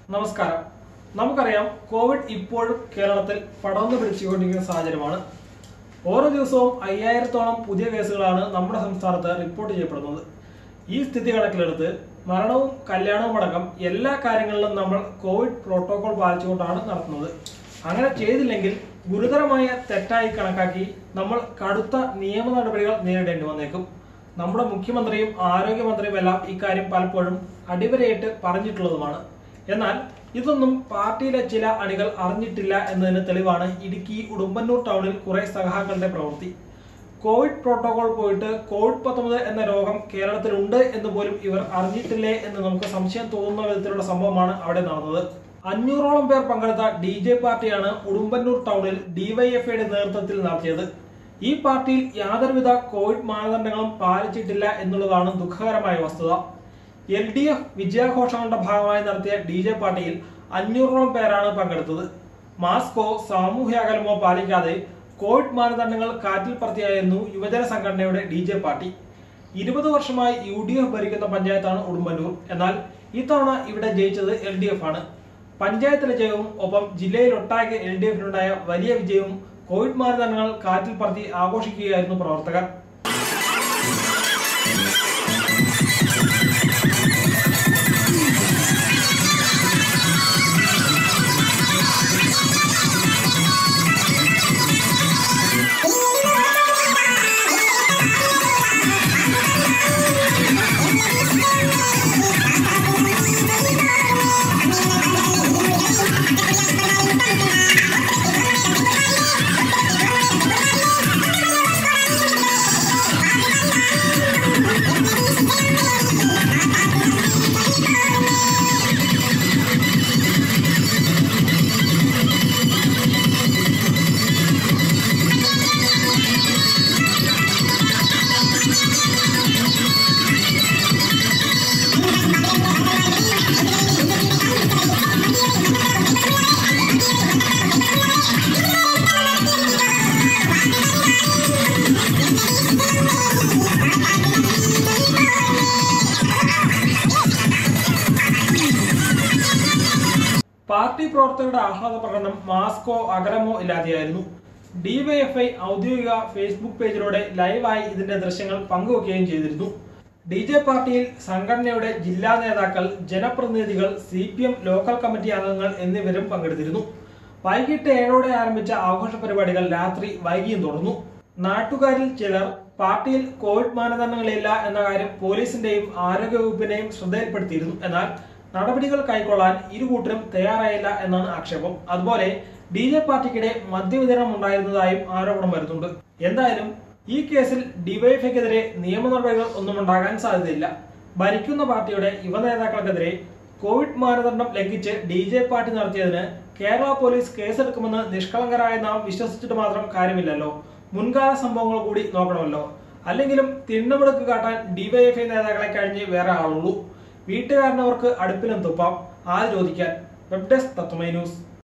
നമസ്കാരം നമുക്കറിയാം കോവിഡ് ഇപ്പോഴും കേരളത്തിൽ പടർന്നു പിടിച്ചുകൊണ്ടിരിക്കുന്ന സാഹചര്യമാണ് ഓരോ ദിവസവും അയ്യായിരത്തോളം പുതിയ കേസുകളാണ് നമ്മുടെ സംസ്ഥാനത്ത് റിപ്പോർട്ട് ചെയ്യപ്പെടുന്നത് ഈ സ്ഥിതി കണക്കിലെടുത്ത് മരണവും കല്യാണവും അടക്കം എല്ലാ കാര്യങ്ങളിലും നമ്മൾ കോവിഡ് പ്രോട്ടോകോൾ പാലിച്ചുകൊണ്ടാണ് നടത്തുന്നത് അങ്ങനെ ചെയ്തില്ലെങ്കിൽ ഗുരുതരമായ തെറ്റായി കണക്കാക്കി നമ്മൾ കടുത്ത നിയമ നടപടികൾ നേരിടേണ്ടി വന്നേക്കും നമ്മുടെ മുഖ്യമന്ത്രിയും ആരോഗ്യമന്ത്രിയും എല്ലാം ഇക്കാര്യം പലപ്പോഴും അടിവരയിട്ട് പറഞ്ഞിട്ടുള്ളതുമാണ് എന്നാൽ ഇതൊന്നും പാർട്ടിയിലെ ചില അണികൾ അറിഞ്ഞിട്ടില്ല എന്നതിന് തെളിവാണ് ഇടുക്കി ഉടുമ്പന്നൂർ ടൗണിൽ കുറെ സഖാക്കളുടെ പ്രവൃത്തി കോവിഡ് പ്രോട്ടോകോൾ പോയിട്ട് കോവിഡ് പത്തൊമ്പത് എന്ന രോഗം കേരളത്തിലുണ്ട് എന്ന് പോലും ഇവർ അറിഞ്ഞിട്ടില്ലേ എന്ന് നമുക്ക് സംശയം തോന്നുന്ന വിധത്തിലുള്ള സംഭവമാണ് അവിടെ നടന്നത് അഞ്ഞൂറോളം പേർ പങ്കെടുത്ത ഡി ജെ പാർട്ടിയാണ് ഉടുമ്പന്നൂർ ടൗണിൽ ഡിവൈഎഫ്ഐയുടെ നേതൃത്വത്തിൽ നടത്തിയത് ഈ പാർട്ടിയിൽ യാതൊരുവിധ കോവിഡ് മാനദണ്ഡങ്ങളും പാലിച്ചിട്ടില്ല എന്നുള്ളതാണ് ദുഃഖകരമായ വസ്തുത എൽ ഡി എഫ് വിജയാഘോഷങ്ങളുടെ ഭാഗമായി നടത്തിയ ഡി ജെ പാർട്ടിയിൽ അഞ്ഞൂറോളം പേരാണ് പങ്കെടുത്തത് മാസ്കോ സാമൂഹ്യ അകലമോ പാലിക്കാതെ കോവിഡ് മാനദണ്ഡങ്ങൾ കാറ്റിൽ പറത്തിയായിരുന്നു യുവജന സംഘടനയുടെ ഡി ജെ പാർട്ടി ഇരുപത് വർഷമായി യു ഡി എഫ് ഭരിക്കുന്ന പഞ്ചായത്താണ് ഉടുമ്പന്നൂർ എന്നാൽ ഇത്തവണ ഇവിടെ ജയിച്ചത് എൽ ഡി എഫ് ആണ് പഞ്ചായത്തിലെ ജയവും ഒപ്പം ജില്ലയിലൊട്ടാകെ എൽ ഡി എഫിനുണ്ടായ വലിയ വിജയവും കോവിഡ് മാനദണ്ഡങ്ങൾ കാറ്റിൽ പറത്തി ആഘോഷിക്കുകയായിരുന്നു പ്രവർത്തകർ പാർട്ടി പ്രവർത്തകരുടെ ആഹ്ലാദ പ്രകടനം മാസ്കോ അകലമോ ഇല്ലാതെയായിരുന്നു ഡിവൈഎഫ്ഐ ഔദ്യോഗിക ഫേസ്ബുക്ക് പേജിലൂടെ ലൈവായി ഇതിന്റെ ദൃശ്യങ്ങൾ പങ്കുവെക്കുകയും ചെയ്തിരുന്നു ഡി ജെ പാർട്ടിയിൽ സംഘടനയുടെ ജില്ലാ നേതാക്കൾ ജനപ്രതിനിധികൾ C P M local committee അംഗങ്ങൾ എന്നിവരും പങ്കെടുത്തിരുന്നു വൈകിട്ട് ഏഴോടെ ആരംഭിച്ച ആഘോഷ പരിപാടികൾ രാത്രി വൈകിയും തുടർന്നു നാട്ടുകാരിൽ ചിലർ പാർട്ടിയിൽ കോവിഡ് മാനദണ്ഡങ്ങളില്ല എന്ന കാര്യം പോലീസിന്റെയും ആരോഗ്യവകുപ്പിന്റെയും ശ്രദ്ധയിൽപ്പെടുത്തിയിരുന്നു എന്നാൽ നടപടികൾ കൈക്കൊള്ളാൻ ഇരുകൂട്ടരും തയ്യാറായില്ല എന്നാണ് ആക്ഷേപം അതുപോലെ ഡി ജെ പാർട്ടിക്കിടെ മദ്യവിതരണം ഉണ്ടായിരുന്നതായും ആരോപണം വരുന്നുണ്ട് എന്തായാലും ഈ കേസിൽ ഡിവൈഎഫ്ഐക്കെതിരെ നിയമ നടപടികൾ ഒന്നും ഉണ്ടാകാൻ സാധ്യതയില്ല ഭരിക്കുന്ന പാർട്ടിയുടെ യുവ നേതാക്കൾക്കെതിരെ കോവിഡ് മാനദണ്ഡം ലംഘിച്ച് ഡി ജെ പാർട്ടി നടത്തിയതിന് കേരള പോലീസ് കേസെടുക്കുമെന്ന് നിഷ്കളങ്കരായ നാം വിശ്വസിച്ചിട്ട് മാത്രം കാര്യമില്ലല്ലോ മുൻകാല സംഭവങ്ങൾ കൂടി നോക്കണമല്ലോ അല്ലെങ്കിലും തിണ്ണമെടുക്ക് കാട്ടാൻ ഡിവൈഎഫ്ഐ നേതാക്കളെ കഴിഞ്ഞ് വേറെ ആളുള്ളൂ വീട്ടുകാരനവർക്ക് അടുപ്പിലും തുപ്പാം ആര് ചോദിക്കാൻ വെബ് ഡെസ്ക് തത്വമൈ ന്യൂസ്